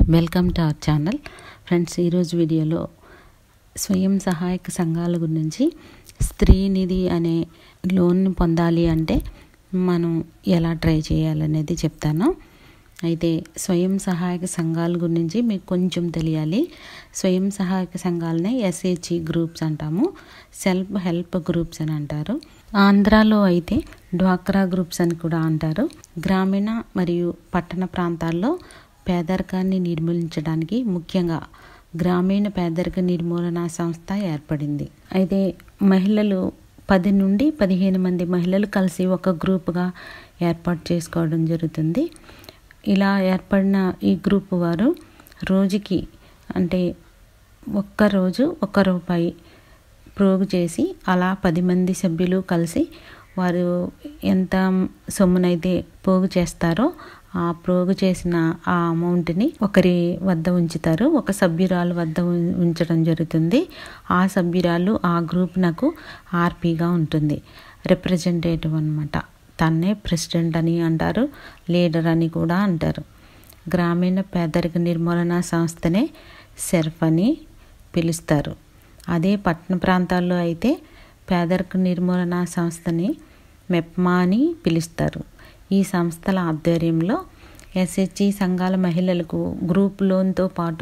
welcome to our channel friends ఈరోజు వీడియోలో స్వయం సహాయక సంఘాల గురించి స్త్రీ నిధి అనే లోన్ పొందాలి అంటే మనం ఎలా ట్రై చేయాలనేది చెప్తాను అయితే స్వయం సహాయక సంఘాల గురించి మీకు కొంచెం తెలియాలి స్వయం సహాయక సంఘాలనే ఎస్హెచ్ఈ గ్రూప్స్ అంటాము సెల్ఫ్ హెల్ప్ గ్రూప్స్ అని అంటారు ఆంధ్రాలో అయితే డ్వాక్రా గ్రూప్స్ అని కూడా అంటారు గ్రామీణ మరియు పట్టణ ప్రాంతాల్లో పేదరికాన్ని నిర్మూలించడానికి ముఖ్యంగా గ్రామీణ పేదరిక నిర్మూలన సంస్థ ఏర్పడింది అయితే మహిళలు పది నుండి పదిహేను మంది మహిళలు కలిసి ఒక గ్రూప్గా ఏర్పాటు చేసుకోవడం జరుగుతుంది ఇలా ఏర్పడిన ఈ గ్రూప్ వారు రోజుకి అంటే ఒక్క రోజు ఒక్క రూపాయి ప్రోగు చేసి అలా పది మంది సభ్యులు కలిసి వారు ఎంత సొమ్మునైతే పోగు చేస్తారో ఆ ప్రోగు చేసిన ఆ అమౌంట్ని ఒకరి వద్ద ఉంచుతారు ఒక సభ్యురాలు వద్ద ఉంచడం జరుగుతుంది ఆ సభ్యురాలు ఆ గ్రూప్ నాకు ఆర్పీగా ఉంటుంది రిప్రజెంటేటివ్ అనమాట తన్నే ప్రెసిడెంట్ అని అంటారు లీడర్ అని కూడా అంటారు గ్రామీణ పేదరిక నిర్మూలన సంస్థనే సెర్ఫ్ అని పిలుస్తారు అదే పట్టణ ప్రాంతాల్లో అయితే పేదరిక నిర్మూలన సంస్థని మెప్మా అని పిలుస్తారు ఈ సంస్థల ఆధ్వర్యంలో ఎస్హెచ్ఈ సంఘాల మహిళలకు గ్రూప్ లోన్తో పాటు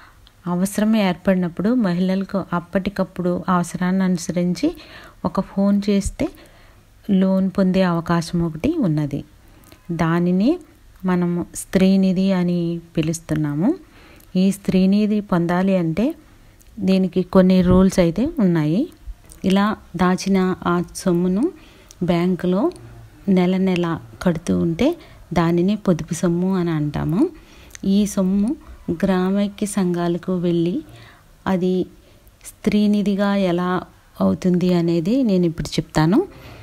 అవసరం ఏర్పడినప్పుడు మహిళలకు అప్పటికప్పుడు అవసరాన్ని అనుసరించి ఒక ఫోన్ చేస్తే లోన్ పొందే అవకాశం ఒకటి ఉన్నది దానిని మనము స్త్రీనిధి అని పిలుస్తున్నాము ఈ స్త్రీనిధి పొందాలి అంటే దీనికి కొన్ని రూల్స్ అయితే ఉన్నాయి ఇలా దాచిన ఆ సొమ్మును బ్యాంకులో నెల నెల కడుతూ ఉంటే దానిని పొదుపు సొమ్ము అని అంటాము ఈ సొమ్ము గ్రామైక్య సంఘాలకు వెళ్ళి అది స్త్రీనిధిగా ఎలా అవుతుంది అనేది నేను ఇప్పుడు చెప్తాను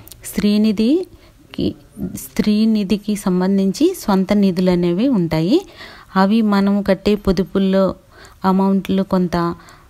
స్త్రీనిధికి స్త్రీనిధికి సంబంధించి సొంత నిధులు అనేవి ఉంటాయి అవి మనం కట్టే పొదుపుల్లో అమౌంట్లు కొంత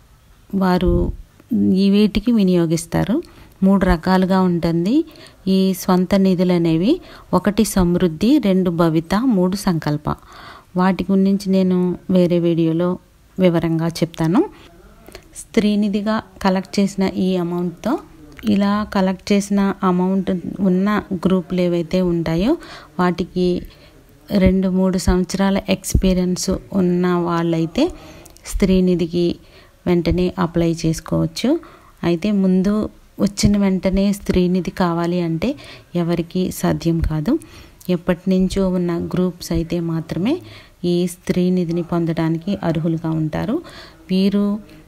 వారు ఈ వీటికి వినియోగిస్తారు మూడు రకాలుగా ఉంటుంది ఈ స్వంత నిధులు అనేవి ఒకటి సమృద్ధి రెండు భవిత మూడు సంకల్ప వాటి గురించి నేను వేరే వీడియోలో వివరంగా చెప్తాను స్త్రీనిధిగా కలెక్ట్ చేసిన ఈ అమౌంట్తో ఇలా కలెక్ట్ చేసిన అమౌంట్ ఉన్న గ్రూపులు ఏవైతే ఉంటాయో వాటికి రెండు మూడు సంవత్సరాల ఎక్స్పీరియన్స్ ఉన్న వాళ్ళైతే స్త్రీనిధికి వెంటనే అప్లై చేసుకోవచ్చు అయితే ముందు వచ్చిన వెంటనే స్త్రీనిధి కావాలి అంటే ఎవరికి సాధ్యం కాదు ఎప్పటి నుంచో ఉన్న గ్రూప్స్ అయితే మాత్రమే ఈ స్త్రీనిధిని పొందడానికి అర్హులుగా ఉంటారు వీరు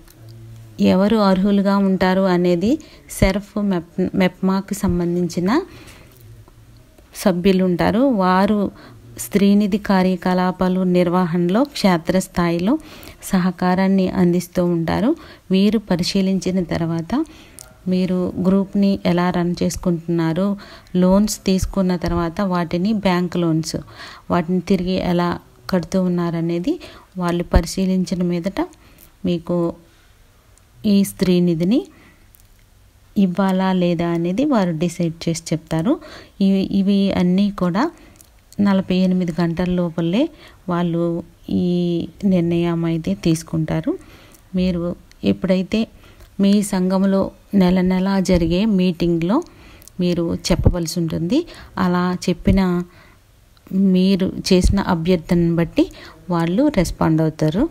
ఎవరు అర్హులుగా ఉంటారు అనేది సెర్ఫ్ మెప్ మెప్మాకు సంబంధించిన సభ్యులు ఉంటారు వారు స్త్రీనిధి కార్యకలాపాలు నిర్వహణలో క్షేత్రస్థాయిలో సహకారాన్ని అందిస్తూ ఉంటారు వీరు పరిశీలించిన తర్వాత మీరు గ్రూప్ని ఎలా రన్ చేసుకుంటున్నారు లోన్స్ తీసుకున్న తర్వాత వాటిని బ్యాంక్ లోన్స్ వాటిని తిరిగి ఎలా కడుతూ ఉన్నారనేది వాళ్ళు పరిశీలించిన మీదట మీకు ఈ స్త్రీనిధిని ఇవ్వాలా లేదా అనేది వారు డిసైడ్ చేసి చెప్తారు ఇవి ఇవి అన్నీ కూడా నలభై ఎనిమిది గంటల లోపలే వాళ్ళు ఈ నిర్ణయం అయితే తీసుకుంటారు మీరు ఎప్పుడైతే మీ సంఘంలో నెల నెల జరిగే మీటింగ్లో మీరు చెప్పవలసి ఉంటుంది అలా చెప్పిన మీరు చేసిన అభ్యర్థనను బట్టి వాళ్ళు రెస్పాండ్ అవుతారు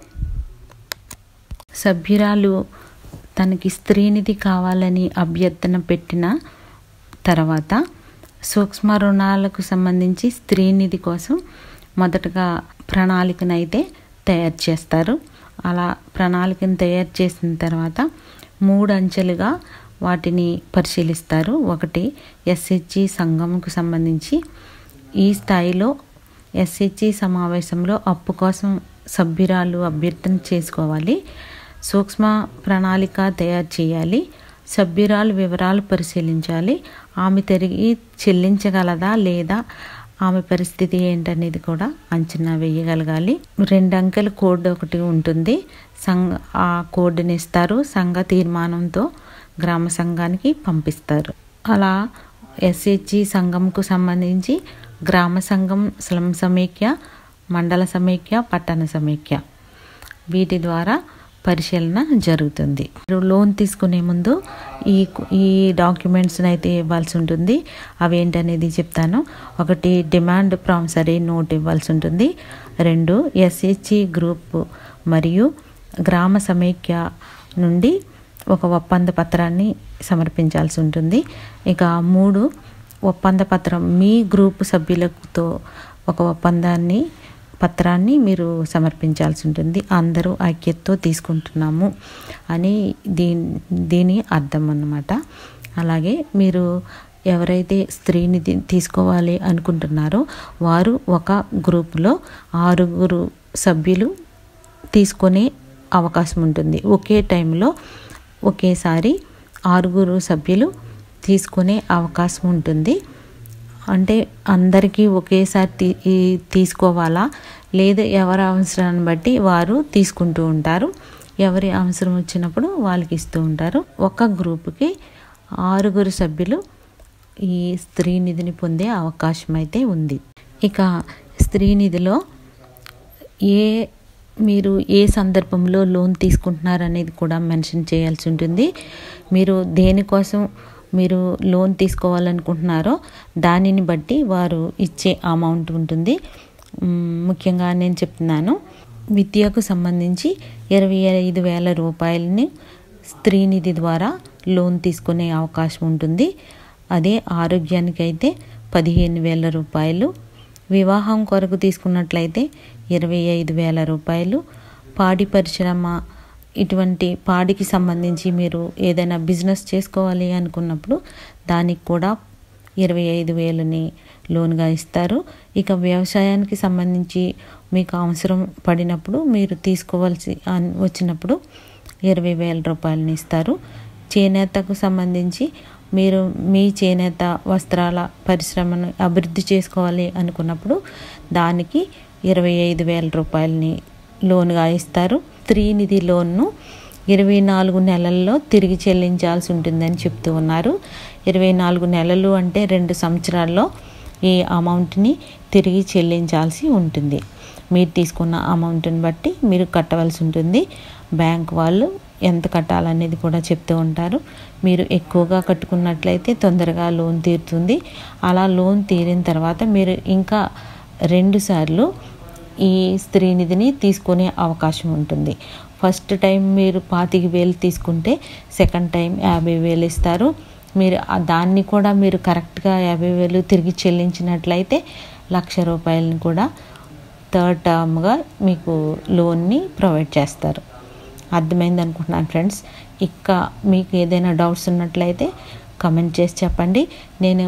సభ్యురాలు తనకి స్త్రీనిధి కావాలని అభ్యర్థన పెట్టిన తర్వాత సూక్ష్మ రుణాలకు సంబంధించి స్త్రీనిధి కోసం మొదటగా ప్రణాళికనైతే తయారు చేస్తారు అలా ప్రణాళికను తయారు చేసిన తర్వాత మూడు అంచెలుగా వాటిని పరిశీలిస్తారు ఒకటి ఎస్హెచ్జి సంఘంకు సంబంధించి ఈ స్థాయిలో ఎస్హెచ్జి సమావేశంలో అప్పు కోసం సభ్యురాలు అభ్యర్థన చేసుకోవాలి సూక్ష్మ ప్రణాళిక తయారు చేయాలి సభ్యురాలు వివరాలు పరిశీలించాలి ఆమె తిరిగి చెల్లించగలదా లేదా ఆమె పరిస్థితి ఏంటనేది కూడా అంచనా వేయగలగాలి రెండు అంకెల కోడ్ ఒకటి ఉంటుంది సంఘ ఆ కోడ్ని ఇస్తారు సంఘ తీర్మానంతో గ్రామ సంఘానికి పంపిస్తారు అలా ఎస్హెచ్జి సంఘంకు సంబంధించి గ్రామ సంఘం స్లమ్ సమైక్య మండల సమైక్య పట్టణ సమైక్య వీటి ద్వారా పరిశీలన జరుగుతుంది మీరు లోన్ తీసుకునే ముందు ఈ ఈ డాక్యుమెంట్స్ని అయితే ఇవ్వాల్సి ఉంటుంది అవి ఏంటనేది చెప్తాను ఒకటి డిమాండ్ ప్రామిసరీ నోట్ ఇవ్వాల్సి ఉంటుంది రెండు ఎస్హెచ్ఈ గ్రూప్ మరియు గ్రామ సమైక్య నుండి ఒక ఒప్పంద పత్రాన్ని సమర్పించాల్సి ఉంటుంది ఇక మూడు ఒప్పంద పత్రం మీ గ్రూప్ సభ్యులతో ఒక ఒప్పందాన్ని పత్రాన్ని మీరు సమర్పించాల్సి ఉంటుంది అందరూ ఐక్యతతో తీసుకుంటున్నాము అని దీని దీని అర్థం అన్నమాట అలాగే మీరు ఎవరైతే స్త్రీని తీసుకోవాలి అనుకుంటున్నారో వారు ఒక గ్రూపులో ఆరుగురు సభ్యులు తీసుకునే అవకాశం ఉంటుంది ఒకే టైంలో ఒకేసారి ఆరుగురు సభ్యులు తీసుకునే అవకాశం ఉంటుంది అంటే అందరికీ ఒకేసారి తీ తీసుకోవాలా లేదా ఎవరి అవసరాన్ని బట్టి వారు తీసుకుంటూ ఉంటారు ఎవరి అవసరం వచ్చినప్పుడు వాళ్ళకి ఇస్తూ ఉంటారు ఒక గ్రూపుకి ఆరుగురు సభ్యులు ఈ స్త్రీ నిధిని పొందే అవకాశం అయితే ఉంది ఇక స్త్రీ నిధిలో ఏ మీరు ఏ సందర్భంలో లోన్ తీసుకుంటున్నారు అనేది కూడా మెన్షన్ చేయాల్సి ఉంటుంది మీరు దేనికోసం మీరు లోన్ తీసుకోవాలనుకుంటున్నారో దానిని బట్టి వారు ఇచ్చే అమౌంట్ ఉంటుంది ముఖ్యంగా నేను చెప్తున్నాను విద్యకు సంబంధించి ఇరవై ఐదు వేల రూపాయలని స్త్రీనిధి ద్వారా లోన్ తీసుకునే అవకాశం ఉంటుంది అదే ఆరోగ్యానికి అయితే పదిహేను వేల రూపాయలు వివాహం కొరకు తీసుకున్నట్లయితే ఇరవై ఐదు వేల రూపాయలు పాడి పరిశ్రమ ఇటువంటి పాడికి సంబంధించి మీరు ఏదైనా బిజినెస్ చేసుకోవాలి అనుకున్నప్పుడు దానికి కూడా ఇరవై ఐదు వేలని లోన్గా ఇస్తారు ఇక వ్యవసాయానికి సంబంధించి మీకు అవసరం పడినప్పుడు మీరు తీసుకోవాల్సి వచ్చినప్పుడు ఇరవై వేల రూపాయలని ఇస్తారు చేనేతకు సంబంధించి మీరు మీ చేనేత వస్త్రాల పరిశ్రమను అభివృద్ధి చేసుకోవాలి అనుకున్నప్పుడు దానికి ఇరవై ఐదు వేల రూపాయలని లోన్గా ఇస్తారు స్త్రీనిధి లోన్ను ఇరవై నాలుగు నెలల్లో తిరిగి చెల్లించాల్సి ఉంటుందని చెప్తూ ఉన్నారు ఇరవై నాలుగు నెలలు అంటే రెండు సంవత్సరాల్లో ఈ అమౌంట్ని తిరిగి చెల్లించాల్సి ఉంటుంది మీరు తీసుకున్న అమౌంట్ని బట్టి మీరు కట్టవలసి ఉంటుంది బ్యాంక్ వాళ్ళు ఎంత కట్టాలనేది కూడా చెప్తూ ఉంటారు మీరు ఎక్కువగా కట్టుకున్నట్లయితే తొందరగా లోన్ తీరుతుంది అలా లోన్ తీరిన తర్వాత మీరు ఇంకా రెండు సార్లు ఈ స్త్రీనిధిని తీసుకునే అవకాశం ఉంటుంది ఫస్ట్ టైం మీరు పాతిక వేలు తీసుకుంటే సెకండ్ టైం యాభై వేలు ఇస్తారు మీరు దాన్ని కూడా మీరు కరెక్ట్గా యాభై వేలు తిరిగి చెల్లించినట్లయితే లక్ష రూపాయలని కూడా థర్డ్ టర్మ్గా మీకు లోన్ని ప్రొవైడ్ చేస్తారు అర్థమైంది అనుకుంటున్నాను ఫ్రెండ్స్ ఇక మీకు ఏదైనా డౌట్స్ ఉన్నట్లయితే కమెంట్ చేసి చెప్పండి నేను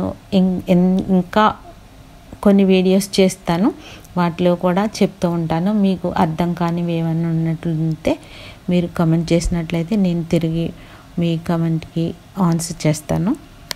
ఇంకా కొన్ని వీడియోస్ చేస్తాను వాటిలో కూడా చెప్తూ ఉంటాను మీకు అర్థం కానివి ఏమైనా ఉన్నట్లయితే మీరు కమెంట్ చేసినట్లయితే నేను తిరిగి మీ కమెంట్కి ఆన్సర్ చేస్తాను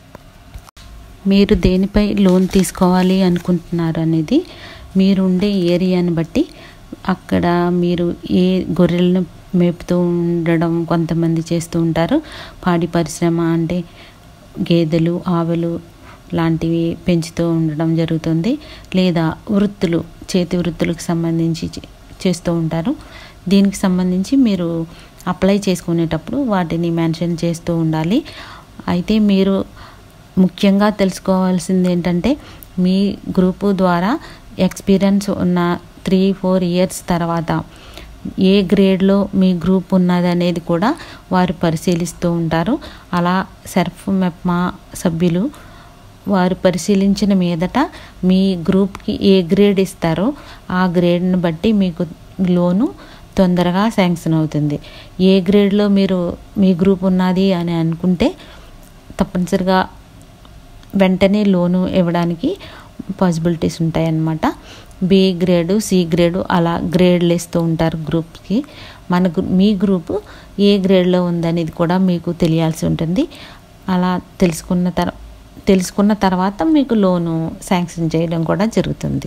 మీరు దేనిపై లోన్ తీసుకోవాలి అనుకుంటున్నారు అనేది మీరు ఉండే ఏరియాని బట్టి అక్కడ మీరు ఏ గొర్రెలను మేపుతూ ఉండడం కొంతమంది చేస్తూ ఉంటారు పాడి పరిశ్రమ అంటే గేదెలు ఆవులు లాంటివి పెంచుతూ ఉండడం జరుగుతుంది లేదా వృత్తులు చేతి వృత్తులకు సంబంధించి చేస్తూ ఉంటారు దీనికి సంబంధించి మీరు అప్లై చేసుకునేటప్పుడు వాటిని మెన్షన్ చేస్తూ ఉండాలి అయితే మీరు ముఖ్యంగా తెలుసుకోవాల్సింది ఏంటంటే మీ గ్రూపు ద్వారా ఎక్స్పీరియన్స్ ఉన్న త్రీ ఫోర్ ఇయర్స్ తర్వాత ఏ గ్రేడ్లో మీ గ్రూప్ ఉన్నది అనేది కూడా వారు పరిశీలిస్తూ ఉంటారు అలా సెర్ఫ్ మెప్మా సభ్యులు వారు పరిశీలించిన మీదట మీ గ్రూప్కి ఏ గ్రేడ్ ఇస్తారో ఆ గ్రేడ్ని బట్టి మీకు లోను తొందరగా శాంక్షన్ అవుతుంది ఏ గ్రేడ్లో మీరు మీ గ్రూప్ ఉన్నది అని అనుకుంటే తప్పనిసరిగా వెంటనే లోను ఇవ్వడానికి పాసిబిలిటీస్ ఉంటాయన్నమాట బి గ్రేడు సి గ్రేడు అలా గ్రేడ్లు ఇస్తూ ఉంటారు గ్రూప్కి మన మీ గ్రూపు ఏ గ్రేడ్లో ఉందనేది కూడా మీకు తెలియాల్సి ఉంటుంది అలా తెలుసుకున్న తర్ తెలుసుకున్న తర్వాత మీకు లోను శాంక్షన్ చేయడం కూడా జరుగుతుంది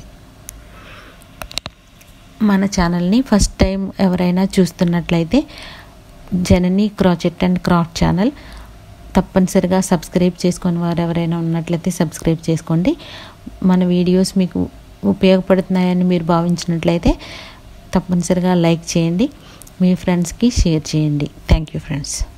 మన ఛానల్ని ఫస్ట్ టైం ఎవరైనా చూస్తున్నట్లయితే Janani crochet and craft channel తప్పనిసరిగా సబ్స్క్రైబ్ చేసుకొని వారు ఎవరైనా ఉన్నట్లయితే సబ్స్క్రైబ్ చేసుకోండి మన వీడియోస్ మీకు ఉపయోగపడుతున్నాయని మీరు భావించినట్లయితే తప్పనిసరిగా లైక్ చేయండి మీ ఫ్రెండ్స్కి షేర్ చేయండి థ్యాంక్ యూ ఫ్రెండ్స్